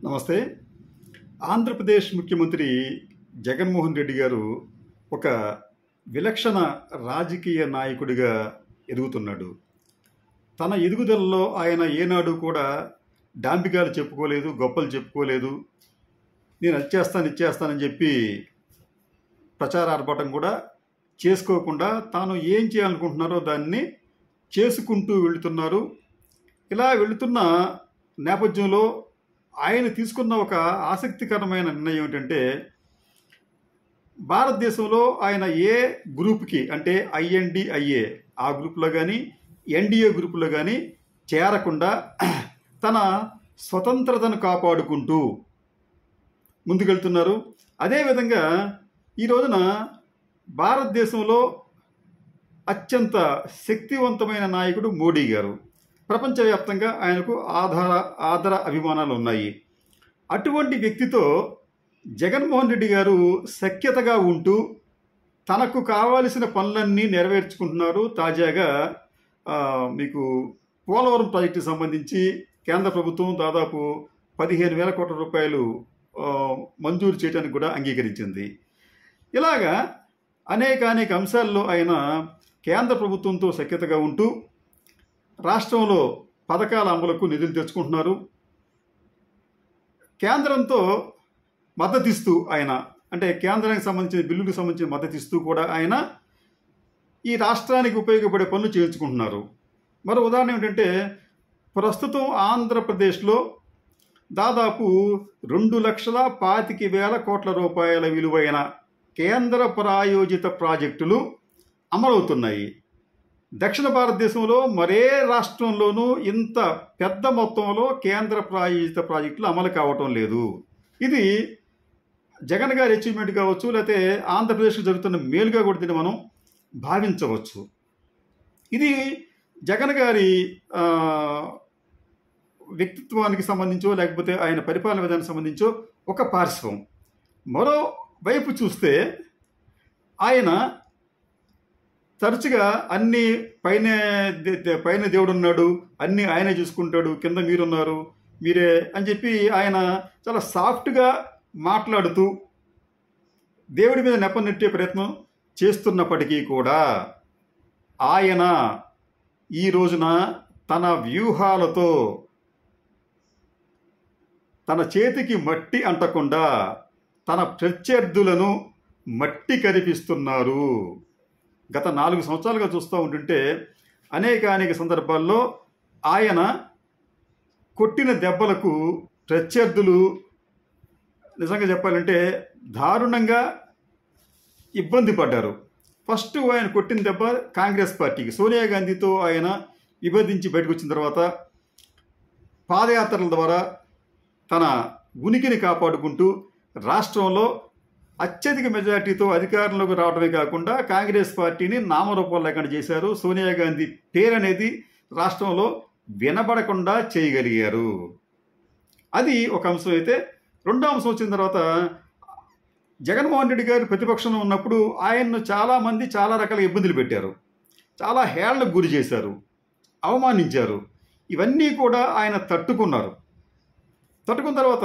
నమస్తే ఆంధ్రప్రదేశ్ ముఖ్యమంత్రి జగన్మోహన్ రెడ్డి గారు ఒక విలక్షణ రాజకీయ నాయకుడిగా ఎదుగుతున్నాడు తన ఎదుగుదలలో ఆయన ఏనాడు కూడా డాంబికాలు చెప్పుకోలేదు గొప్పలు చెప్పుకోలేదు నేను అది చేస్తాను ఇది చేస్తానని చెప్పి ప్రచార ఆర్భాటం కూడా చేసుకోకుండా తాను ఏం చేయాలనుకుంటున్నారో దాన్ని చేసుకుంటూ వెళుతున్నారు ఇలా వెళుతున్న నేపథ్యంలో ఆయన తీసుకున్న ఒక ఆసక్తికరమైన నిర్ణయం ఏంటంటే భారతదేశంలో ఆయన ఏ గ్రూప్కి అంటే ఐఎన్డిఐఏ ఆ గ్రూప్లో కానీ ఎన్డీఏ గ్రూపులో కానీ చేరకుండా తన స్వతంత్రతను కాపాడుకుంటూ ముందుకెళ్తున్నారు అదేవిధంగా ఈ రోజున భారతదేశంలో అత్యంత శక్తివంతమైన నాయకుడు మోడీ గారు ప్రపంచవ్యాప్తంగా ఆయనకు ఆధార ఆదర అభిమానాలు ఉన్నాయి అటువంటి వ్యక్తితో జగన్మోహన్ రెడ్డి గారు సఖ్యతగా ఉంటూ తనకు కావాల్సిన పనులన్నీ నెరవేర్చుకుంటున్నారు తాజాగా ఆ, మీకు పోలవరం ప్రాజెక్టుకి సంబంధించి కేంద్ర ప్రభుత్వం దాదాపు పదిహేను వేల కోట్ల రూపాయలు ఆ, మంజూరు చేయడానికి కూడా అంగీకరించింది ఇలాగా అనేక అనేక అంశాల్లో ఆయన కేంద్ర ప్రభుత్వంతో సఖ్యతగా ఉంటూ రాష్ట్రంలో పథకాల అమలుకు నిధులు తెచ్చుకుంటున్నారు కేంద్రంతో మద్దతిస్తూ ఆయన అంటే కేంద్రానికి సంబంధించిన బిల్లుకు సంబంధించిన మద్దతిస్తూ కూడా ఆయన ఈ రాష్ట్రానికి ఉపయోగపడే పనులు చేయించుకుంటున్నారు మరో ఉదాహరణ ఏమిటంటే ప్రస్తుతం ఆంధ్రప్రదేశ్లో దాదాపు రెండు లక్షల పాతిక వేల కోట్ల రూపాయల విలువైన కేంద్ర ప్రాయోజిత ప్రాజెక్టులు అమలవుతున్నాయి దక్షిణ భారతదేశంలో మరే రాష్ట్రంలోనూ ఇంత పెద్ద మొత్తంలో కేంద్ర ప్రాయోజిత ప్రాజెక్టులు అమలు కావటం లేదు ఇది జగన్ గారి అచీవ్మెంట్ కావచ్చు లేకపోతే ఆంధ్రప్రదేశ్కి జరుగుతున్న మేలుగా కూడా దీన్ని మనం భావించవచ్చు ఇది జగన్ గారి ఆ, వ్యక్తిత్వానికి సంబంధించో లేకపోతే ఆయన పరిపాలన విధానానికి సంబంధించో ఒక పార్శ్వం మరో వైపు చూస్తే ఆయన తరచుగా అన్ని పైన దే- దే- పైన దేవుడు ఉన్నాడు అన్ని ఆయనే చూసుకుంటాడు కింద మీరున్నారు మీరే అని చెప్పి ఆయన చాలా సాఫ్ట్గా మాట్లాడుతూ దేవుడి మీద నెప్పనెట్టే ప్రయత్నం చేస్తున్నప్పటికీ కూడా ఆయన ఈ రోజున తన వ్యూహాలతో తన చేతికి మట్టి అంటకుండా తన ప్రత్యర్థులను మట్టి కరిపిస్తున్నారు గత నాలుగు సంవత్సరాలుగా చూస్తూ ఉంటుంటే అనేక అనేక సందర్భాల్లో ఆయన కొట్టిన దెబ్బలకు ప్రత్యర్థులు నిజంగా చెప్పాలంటే దారుణంగా ఇబ్బంది పడ్డారు ఫస్ట్ ఆయన కొట్టిన దెబ్బ కాంగ్రెస్ పార్టీకి సోనియా గాంధీతో ఆయన విభేదించి బయటకు వచ్చిన తర్వాత పాదయాత్రల ద్వారా తన ఉనికిని కాపాడుకుంటూ రాష్ట్రంలో అత్యధిక మెజార్టీతో అధికారంలోకి రావడమే కాకుండా కాంగ్రెస్ పార్టీని నామరూపాలు లేకుండా చేశారు సోనియా గాంధీ పేరు అనేది రాష్ట్రంలో వినబడకుండా చేయగలిగారు అది ఒక అంశం అయితే రెండో అంశం వచ్చిన తర్వాత జగన్మోహన్ రెడ్డి గారు ప్రతిపక్షంలో ఉన్నప్పుడు ఆయన్ను చాలామంది చాలా రకాల ఇబ్బందులు పెట్టారు చాలా హేళనకు గురి చేశారు అవమానించారు ఇవన్నీ కూడా ఆయన తట్టుకున్నారు తట్టుకున్న తర్వాత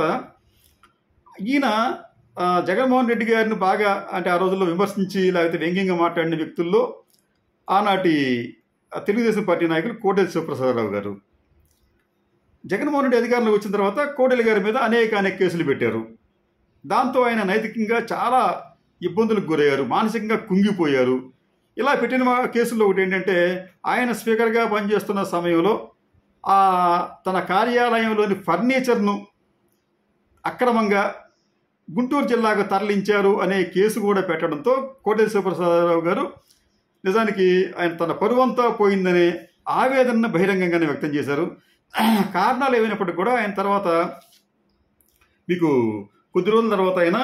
ఈయన ఆ, జగన్మోహన్ రెడ్డి గారిని బాగా అంటే ఆ రోజుల్లో విమర్శించి లేకపోతే వ్యంగ్యంగా మాట్లాడిన వ్యక్తుల్లో ఆనాటి ఆ, తెలుగుదేశం పార్టీ నాయకులు కోటెల శివప్రసాదరావు గారు జగన్మోహన్ రెడ్డి అధికారంలోకి వచ్చిన తర్వాత కోటెల గారి మీద అనేక అనేక కేసులు పెట్టారు దాంతో ఆయన నైతికంగా చాలా ఇబ్బందులకు గురయ్యారు మానసికంగా కుంగిపోయారు ఇలా పెట్టిన మా- కేసుల్లో ఒకటి ఏంటంటే ఆయన స్పీకర్గా పనిచేస్తున్న సమయంలో ఆ తన కార్యాలయంలోని ఫర్నిచర్ను అక్రమంగా గుంటూరు జిల్లాకు తరలించారు అనే కేసు కూడా పెట్టడంతో కోటేశ్వర శివప్రసాదరావు గారు నిజానికి ఆయన తన పరువంతా పోయిందనే ఆవేదనను బహిరంగంగానే వ్యక్తం చేశారు కారణాలు ఏమైనప్పటికీ కూడా ఆయన తర్వాత మీకు కొద్ది రోజుల తర్వాత ఆయన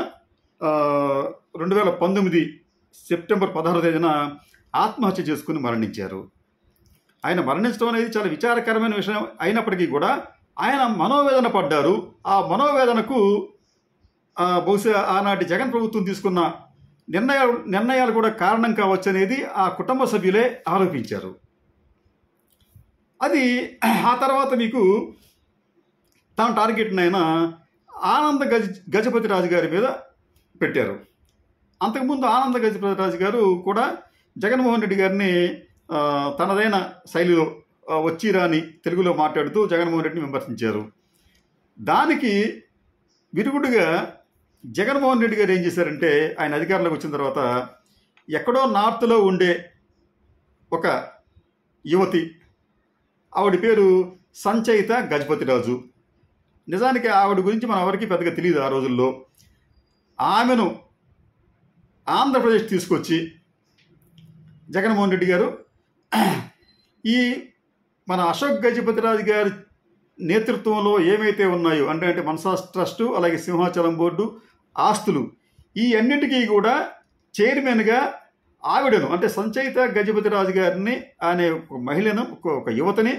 రెండు వేల పంతొమ్మిది సెప్టెంబర్ పదహారు తేదీన ఆత్మహత్య చేసుకుని మరణించారు ఆయన మరణించడం అనేది చాలా విచారకరమైన విషయం అయినప్పటికీ కూడా ఆయన మనోవేదన పడ్డారు ఆ మనోవేదనకు ఆ, బహుశా ఆనాటి జగన్ ప్రభుత్వం తీసుకున్న నిర్ణయాలు నిర్ణయాలు కూడా కారణం కావచ్చు అనేది ఆ కుటుంబ సభ్యులే ఆరోపించారు అది ఆ తర్వాత మీకు తన టార్గెట్ అయిన ఆనంద గజ గజపతి రాజు గారి మీద పెట్టారు అంతకుముందు ఆనంద గజపతి రాజు గారు కూడా జగన్మోహన్ రెడ్డి గారిని ఆ, తనదైన శైలిలో ఆ, వచ్చిరా అని తెలుగులో మాట్లాడుతూ జగన్మోహన్ రెడ్డిని విమర్శించారు దానికి విరుగుడుగా జగన్మోహన్ రెడ్డి గారు ఏం చేశారంటే ఆయన అధికారంలోకి వచ్చిన తర్వాత ఎక్కడో నార్త్లో ఉండే ఒక యువతి ఆవిడ పేరు సంచయిత గజపతిరాజు నిజానికి ఆవిడ గురించి మన ఎవరికి పెద్దగా తెలియదు ఆ రోజుల్లో ఆమెను ఆంధ్రప్రదేశ్ తీసుకొచ్చి జగన్మోహన్ రెడ్డి గారు ఈ మన అశోక్ గజపతిరాజు గారి నేతృత్వంలో ఏమైతే ఉన్నాయో అంటే అంటే మనసా ట్రస్టు అలాగే సింహాచలం బోర్డు ఆస్తులు ఈ అన్నిటికీ కూడా చైర్మన్గా ఆవిడను అంటే సంచయిత గజపతిరాజు గారిని అనే ఒక మహిళను ఒక ఒక యువతని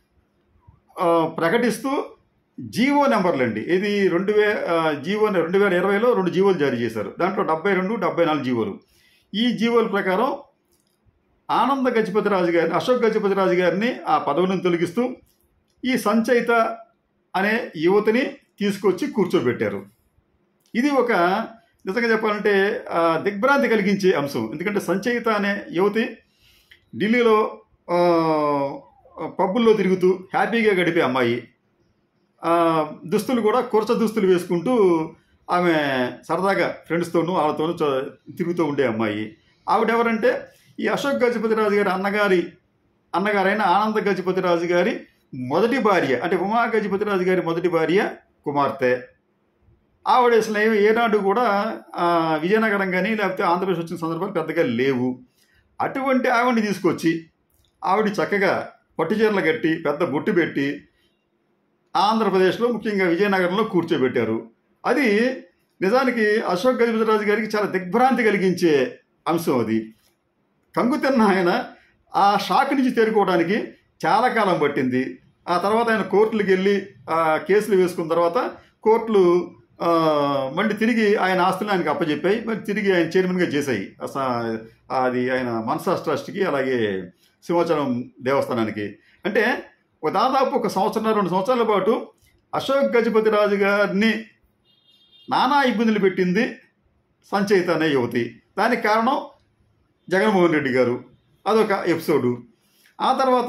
ఆ, ప్రకటిస్తూ జీవో నెంబర్లు అండి ఇది రెండు వే ఆ, జీవో రెండు వేల ఇరవైలో రెండు జీవోలు జారీ చేశారు దాంట్లో డెబ్బై రెండు డెబ్బై నాలుగు జీవోలు ఈ జీవోల ప్రకారం ఆనంద గజపతిరాజు గారిని అశోక్ గజపతిరాజు గారిని ఆ పదవులను తొలగిస్తూ ఈ సంచయిత అనే యువతిని తీసుకొచ్చి కూర్చోబెట్టారు ఇది ఒక నిజంగా చెప్పాలంటే ఆ, దిగ్భ్రాంతి కలిగించే అంశం ఎందుకంటే సంచయిత అనే యువతి ఢిల్లీలో ఆ, పబ్బుల్లో తిరుగుతూ హ్యాపీగా గడిపే అమ్మాయి ఆ, దుస్తులు కూడా కురచ దుస్తులు వేసుకుంటూ ఆమె సరదాగా ఫ్రెండ్స్తోనూ వాళ్ళతోనూ చ- తిరుగుతూ ఉండే అమ్మాయి ఆవిడెవరంటే ఈ అశోక్ గజపతిరాజు గారి అన్నగారి అన్నగారైన ఆనంద గజపతిరాజు గారి మొదటి భార్య అంటే ఉమా గజపతిరాజు గారి మొదటి భార్య కుమార్తె ఆవిడ అసలు ఏ- ఏనాడు కూడా ఆ, విజయనగరం కానీ లేకపోతే ఆంధ్రప్రదేశ్ వచ్చిన సందర్భాలు పెద్దగా లేవు అటువంటి ఆవిడని తీసుకొచ్చి ఆవిడ చక్కగా పట్టుచీరలు కట్టి పెద్ద బొట్టు పెట్టి ఆంధ్రప్రదేశ్లో ముఖ్యంగా విజయనగరంలో కూర్చోబెట్టారు అది నిజానికి అశోక్ గజపతిరాజు గారికి చాలా దిగ్భ్రాంతి కలిగించే అంశం అది కంగుతిన్న ఆయన ఆ షాక్ నుంచి తేరుకోవడానికి చాలా కాలం పట్టింది ఆ తర్వాత ఆయన కోర్టులకు వెళ్ళి ఆ కేసులు వేసుకున్న తర్వాత కోర్టులు ఆ, మళ్ళీ తిరిగి ఆయన ఆస్తులను ఆయనకు అప్పచెప్పాయి మరి తిరిగి ఆయన చైర్మన్గా చేశాయి అస- అది ఆయన మనసా ట్రస్ట్కి అలాగే సింహాచలం దేవస్థానానికి అంటే ఒక దాదాపు ఒక సంవత్సరం రెండు సంవత్సరాల పాటు అశోక్ గజపతి రాజు గారిని నానా ఇబ్బందులు పెట్టింది సంచయిత అనే యువతి దానికి కారణం జగన్మోహన్ రెడ్డి గారు అదొక ఎపిసోడు ఆ తర్వాత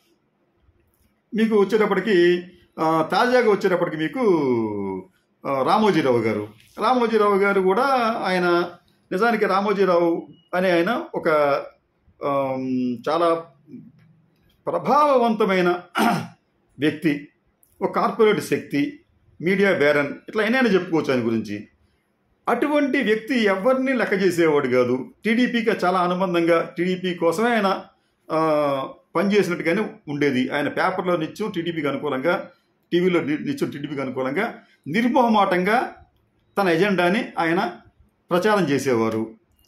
మీకు వచ్చేటప్పటికి ఆ, తాజాగా వచ్చేటప్పటికి మీకు ఆ, రామోజీరావు గారు రామోజీరావు గారు కూడా ఆయన నిజానికి రామోజీరావు అనే ఆయన ఒక ఆమ్, చాలా ప్రభావవంతమైన వ్యక్తి ఒక కార్పొరేట్ శక్తి మీడియా బేరన్ ఇట్లా అయినా చెప్పుకోవచ్చు ఆయన గురించి అటువంటి వ్యక్తి ఎవరిని లెక్క చేసేవాడు కాదు టీడీపీకి చాలా అనుబంధంగా టీడీపీ కోసమే ఆయన ఆ, పనిచేసినట్టుగానే ఉండేది ఆయన పేపర్లో నిత్యం టీడీపీకి అనుకూలంగా టీవీలో ని- నిత్యం టీడీపీకి అనుకూలంగా నిర్మోహమాటంగా తన ఎజెండాని ఆయన ప్రచారం చేసేవారు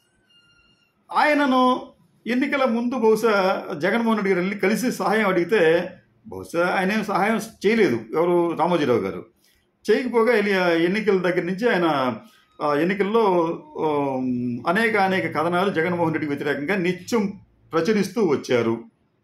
ఆయనను ఎన్నికల ముందు బహుశా జగన్మోహన్ రెడ్డి గారు వెళ్ళి కలిసి సహాయం అడిగితే బహుశా ఆయన ఏం సహాయం చేయలేదు ఎవరు రామోజీరావు గారు చేయకపోగా వెళ్ళి ఆ ఎన్నికల దగ్గర నుంచి ఆయన ఆ ఎన్నికల్లో ఆమ్, అనేక అనేక కథనాలు జగన్మోహన్ రెడ్డికి వ్యతిరేకంగా నిత్యం ప్రచురిస్తూ వచ్చారు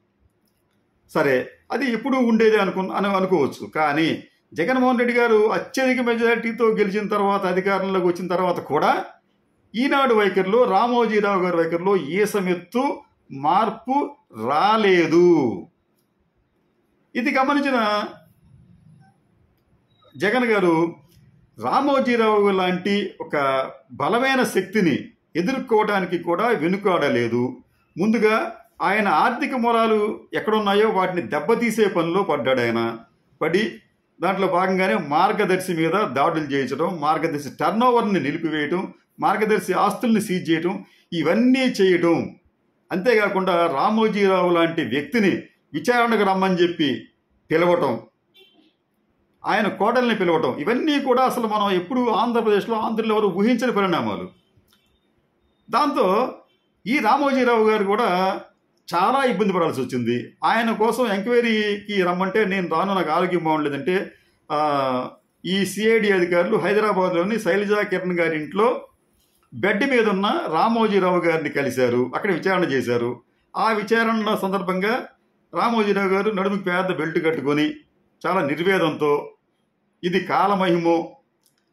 సరే అది ఎప్పుడు ఉండేది అనుకు అను అనుకోవచ్చు కానీ జగన్మోహన్ రెడ్డి గారు అత్యధిక మెజారిటీతో గెలిచిన తర్వాత అధికారంలోకి వచ్చిన తర్వాత కూడా ఈనాడు వైఖరిలో రామోజీరావు గారి వైఖరిలో ఏ సమెత్తు మార్పు రాలేదు ఇది గమనించిన జగన్ గారు రామోజీరావు లాంటి ఒక బలమైన శక్తిని ఎదుర్కోవడానికి కూడా వెనుకాడలేదు ముందుగా ఆయన ఆర్థిక మూలాలు ఎక్కడున్నాయో వాటిని దెబ్బతీసే పనిలో పడ్డాడు ఆయన పడి దాంట్లో భాగంగానే మార్గదర్శి మీద దాడులు చేయించడం మార్గదర్శి టర్న్ ఓవర్ని నిలిపివేయటం మార్గదర్శి ఆస్తుల్ని సీజ్ చేయటం ఇవన్నీ చేయటం అంతేకాకుండా రామోజీరావు లాంటి వ్యక్తిని విచారణకు రమ్మని చెప్పి పిలవటం ఆయన కోడల్ని పిలవటం ఇవన్నీ కూడా అసలు మనం ఎప్పుడు ఆంధ్రప్రదేశ్లో ఆంధ్రలో ఎవరు ఊహించని పరిణామాలు దాంతో ఈ రామోజీరావు గారు కూడా చాలా ఇబ్బంది పడాల్సి వచ్చింది ఆయన కోసం ఎంక్వైరీకి రమ్మంటే నేను రాను నాకు ఆరోగ్యం బాగుండలేదంటే ఆ, ఈ సిఐడి అధికారులు హైదరాబాద్లోని శైలజా కిరణ్ గారి ఇంట్లో బెడ్ మీద ఉన్న రామోజీరావు గారిని కలిశారు అక్కడ విచారణ చేశారు ఆ విచారణ సందర్భంగా రామోజీరావు గారు నడుముకి పెద్ద బెల్ట్ కట్టుకొని చాలా నిర్వేదంతో ఇది కాలమహిమో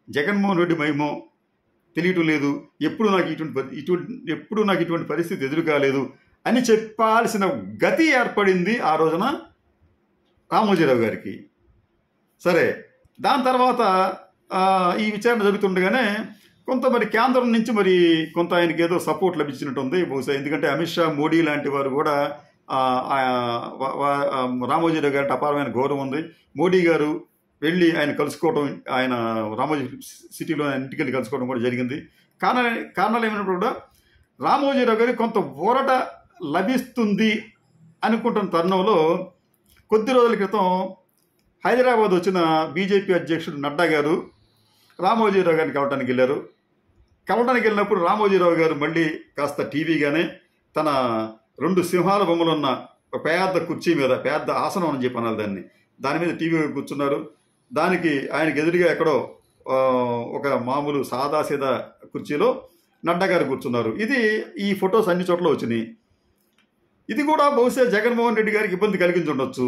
జగన్మోహన్ రెడ్డి మహిమో తెలియటం లేదు ఎప్పుడు నాకు ఇటువంటి పరి- ఇటువంటి ఎప్పుడు నాకు ఇటువంటి పరిస్థితి ఎదురు కాలేదు అని చెప్పాల్సిన గతి ఏర్పడింది ఆ రోజున రామోజీరావు గారికి సరే దాని తర్వాత ఆ, ఈ విచారణ జరుగుతుండగానే కొంత మరి కేంద్రం నుంచి మరి కొంత ఆయనకి ఏదో సపోర్ట్ లభించినట్టుంది బహుశా ఎందుకంటే అమిత్ షా మోడీ లాంటి వారు కూడా ఆ, ఆ, వా- వా- ఆ, రామోజీరావు గారికి అపారమైన గౌరవం ఉంది మోడీ గారు వెళ్ళి ఆయన కలుసుకోవడం ఆయన రామోజీ సిటీలో ఆయన ఇంటికి వెళ్ళి కలుసుకోవడం కూడా జరిగింది కారణాలు కారణాలు ఏమైనప్పుడు కూడా రామోజీరావు గారికి కొంత ఊరట లభిస్తుంది అనుకుంటున్న తరుణంలో కొద్ది రోజుల క్రితం హైదరాబాద్ వచ్చిన బీజేపీ అధ్యక్షుడు నడ్డా గారు రామోజీరావు గారిని కలవటానికి వెళ్ళారు కలవటానికి వెళ్ళినప్పుడు రామోజీరావు గారు మళ్ళీ కాస్త టీవీగానే తన రెండు సింహాల బొమ్మలు ఉన్న ఒక పెద్ద కుర్చీ మీద పెద్ద ఆసనం అని చెప్పి అనాలి దాన్ని దాని మీద టీవీ కూర్చున్నారు దానికి ఆయనకి ఎదురుగా ఎక్కడో ఆ, ఒక మామూలు సాదాసీదా కుర్చీలో నడ్డా గారు కూర్చున్నారు ఇది ఈ ఫొటోస్ అన్ని చోట్ల వచ్చినాయి ఇది కూడా బహుశా జగన్మోహన్ రెడ్డి గారికి ఇబ్బంది కలిగించి ఉండొచ్చు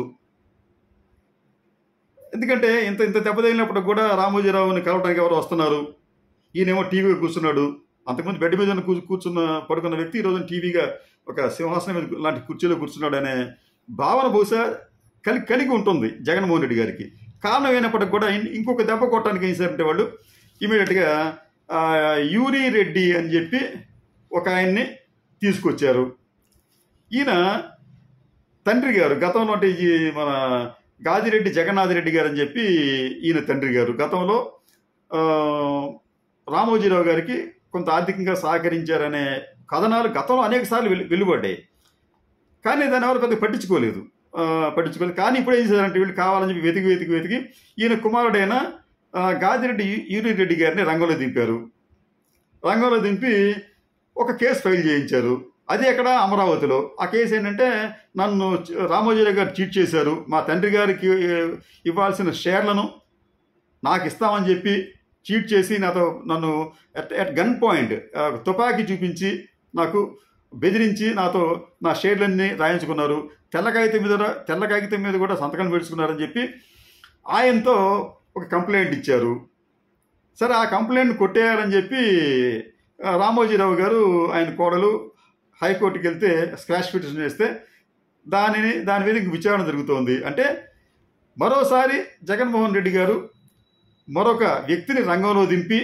ఎందుకంటే ఇంత ఇంత దెబ్బతగిలినప్పుడు కూడా రామోజీరావుని కలవడానికి ఎవరు వస్తున్నారు ఈయనేమో టీవీగా కూర్చున్నాడు అంతకుముందు బెడ్ మీద కూ కూర్చున్న పడుకున్న వ్యక్తి ఈరోజు టీవీగా ఒక సింహాసనం మీద లాంటి కుర్చీలో కూర్చున్నాడు అనే భావన బహుశా కలి కలిగి ఉంటుంది జగన్మోహన్ రెడ్డి గారికి కారణం అయినప్పటికి కూడా ఇన్- ఇంకొక దెబ్బ కొట్టడానికి ఏం చేశారంటే వాళ్ళు ఇమీడియట్గా యూరి రెడ్డి అని చెప్పి ఒక ఆయన్ని తీసుకొచ్చారు ఈయన తండ్రి గారు గతంలో అంటే ఈ మన గాదిరెడ్డి జగన్నాథ్ రెడ్డి గారు అని చెప్పి ఈయన తండ్రి గారు గతంలో ఆ, రామోజీరావు గారికి కొంత ఆర్థికంగా సహకరించారనే కథనాలు గతంలో అనేక సార్లు వెలు వెలువడ్డాయి కానీ దాన్ని ఎవరు పెద్ద పట్టించుకోలేదు ఆ, పట్టించుకోలేదు కానీ ఇప్పుడు ఏం చేశారంటే వీళ్ళు కావాలని చెప్పి వెతికి వెతికి వెతికి ఈయన కుమారుడైన ఆ, గాదిరెడ్డి యూరి రెడ్డి గారిని రంగంలో దింపారు రంగంలో దింపి ఒక కేసు ఫైల్ చేయించారు అది ఎక్కడ అమరావతిలో ఆ కేసు ఏంటంటే నన్ను చ- రామోజీరావు గారు చీట్ చేశారు మా తండ్రి గారికి ఏ, ఇవ్వాల్సిన షేర్లను నాకు ఇస్తామని చెప్పి చీట్ చేసి నాతో నన్ను అట్ అట్ గన్ పాయింట్ ఆ, తుపాకీ చూపించి నాకు బెదిరించి నాతో నా షేర్లన్నీ రాయించుకున్నారు తెల్ల కాగితం మీద తెల్ల కాగితం మీద కూడా సంతకం పెట్టుకున్నారని చెప్పి ఆయనతో ఒక కంప్లైంట్ ఇచ్చారు సరే ఆ కంప్లైంట్ కొట్టేయాలని చెప్పి ఆ, రామోజీరావు గారు ఆయన కోడలు హైకోర్టుకి వెళ్తే స్క్వాష్ పిటిషన్ చేస్తే దానిని దాని మీద ఇంక విచారణ జరుగుతోంది అంటే మరోసారి జగన్మోహన్ రెడ్డి గారు మరొక వ్యక్తిని రంగంలో దింపి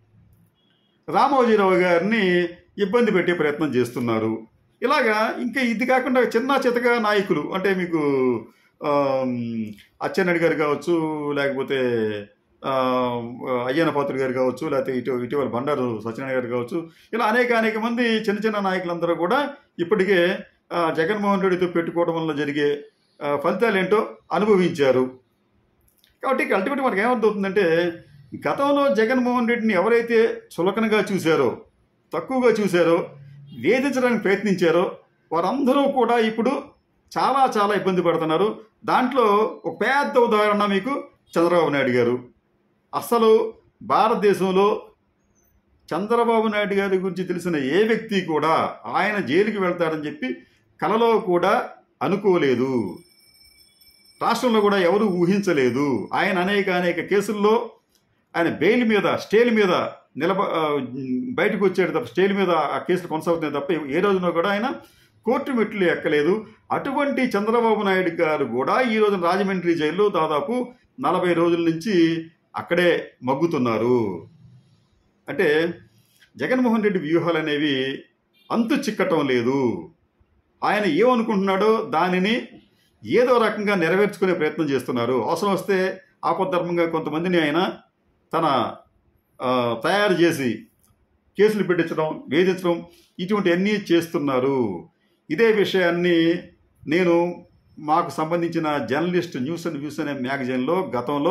రామోజీరావు గారిని ఇబ్బంది పెట్టే ప్రయత్నం చేస్తున్నారు ఇలాగా ఇంకా ఇది కాకుండా చిన్న చితక నాయకులు అంటే మీకు ఆమ్, అచ్చెన్నాయుడు గారు కావచ్చు లేకపోతే ఆ, అయ్యన్న పాత్రుడు గారు కావచ్చు లేకపోతే ఇటు ఇటీవల బండారు సత్యనారాయణ గారు కావచ్చు ఇలా అనేక అనేక మంది చిన్న చిన్న నాయకులందరూ కూడా ఇప్పటికే ఆ, జగన్మోహన్ రెడ్డితో పెట్టుకోవడం వల్ల జరిగే ఆ, ఫలితాలు ఏంటో అనుభవించారు కాబట్టి అల్టిమేట్ మనకి ఏమర్థమవుతుందంటే గతంలో జగన్మోహన్ రెడ్డిని ఎవరైతే చులకనగా చూశారో తక్కువగా చూశారో వేధించడానికి ప్రయత్నించారో వారందరూ కూడా ఇప్పుడు చాలా చాలా ఇబ్బంది పడుతున్నారు దాంట్లో ఒక పెద్ద ఉదాహరణ మీకు చంద్రబాబు నాయుడు గారు అసలు భారతదేశంలో చంద్రబాబు నాయుడు గారి గురించి తెలిసిన ఏ వ్యక్తి కూడా ఆయన జైలుకి వెళ్తారని చెప్పి కలలో కూడా అనుకోలేదు రాష్ట్రంలో కూడా ఎవరు ఊహించలేదు ఆయన అనేక అనేక కేసుల్లో ఆయన బెయిల్ మీద స్టేల్ మీద నిలబ ఆ, బయటకు వచ్చాడు తప్ప స్టేల్ మీద ఆ కేసులు కొనసాగుతున్నాయి తప్ప ఏ రోజున కూడా ఆయన కోర్టు మెట్లు ఎక్కలేదు అటువంటి చంద్రబాబు నాయుడు గారు కూడా ఈ రోజున రాజమండ్రి జైల్లో దాదాపు నలభై రోజుల నుంచి అక్కడే మగ్గుతున్నారు అంటే జగన్మోహన్ రెడ్డి వ్యూహాలు అనేవి అంతు చిక్కటం లేదు ఆయన ఏమనుకుంటున్నాడో దానిని ఏదో రకంగా నెరవేర్చుకునే ప్రయత్నం చేస్తున్నారు అవసరం వస్తే ఆపద్ధర్మంగా కొంతమందిని ఆయన తన ఆ, తయారు చేసి కేసులు పెట్టించడం వేధించడం ఇటువంటివన్నీ చేస్తున్నారు ఇదే విషయాన్ని నేను మాకు సంబంధించిన జర్నలిస్ట్ న్యూస్ అండ్ వ్యూస్ అనే మ్యాగజైన్లో గతంలో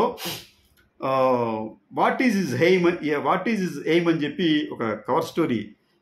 what is his aim what is his aim అని చెప్పి ఒక cover story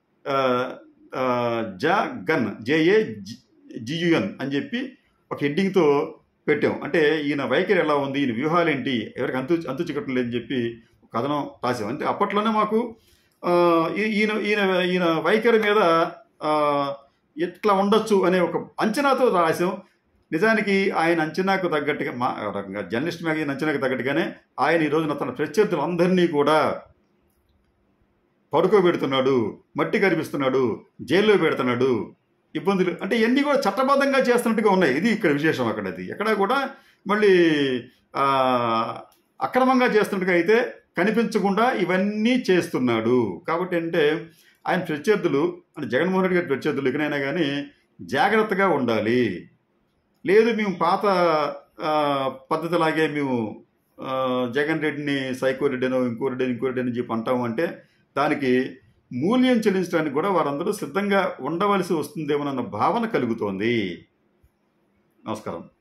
Jagan J A G U N అని చెప్పి ఒక హెడ్డింగ్తో పెట్టాం అంటే ఈయన వైఖరి ఎలా ఉంది ఈయన వ్యూహాలు ఏంటి ఎవరికి అంతు అంతు చిక్కటం లేదని చెప్పి ఒక కథనం రాసాం అంటే అప్పట్లోనే మాకు ఆ, ఈ- ఈయన ఈయన ఈయన వైఖరి మీద ఆ, ఎట్లా ఉండొచ్చు అనే ఒక అంచనాతో రాసాం నిజానికి ఆయన అంచనాకు తగ్గట్టుగా మా రకంగా జర్నలిస్ట్ మ్యాగజైన్ అంచనాకు తగ్గట్టుగానే ఆయన ఈ రోజున తన ప్రత్యర్థులందరినీ కూడా పడుకోబెడుతున్నాడు మట్టి కరిపిస్తున్నాడు జైల్లో పెడుతున్నాడు ఇబ్బందులు అంటే ఇవన్నీ కూడా చట్టబద్ధంగా చేస్తున్నట్టుగా ఉన్నాయి ఇది ఇక్కడ విశేషం అక్కడ అది ఎక్కడ కూడా మళ్ళీ ఆ, అక్రమంగా చేస్తున్నట్టుగా అయితే కనిపించకుండా ఇవన్నీ చేస్తున్నాడు కాబట్టి అంటే ఆయన ప్రత్యర్థులు అంటే జగన్మోహన్ రెడ్డి గారి ప్రత్యర్థులు ఇకనైనా కానీ జాగ్రత్తగా ఉండాలి లేదు మేము పాత ఆ, పద్ధతిలాగే మేము ఆ, జగన్ రెడ్డిని సైకో రెడ్డినో ఇంకో రెడ్డి ఇంకో రెడ్డి అని చెప్పి అంటాము అంటే దానికి మూల్యం చెల్లించడానికి కూడా వారందరూ సిద్ధంగా ఉండవలసి వస్తుందేమోనన్న భావన కలుగుతోంది నమస్కారం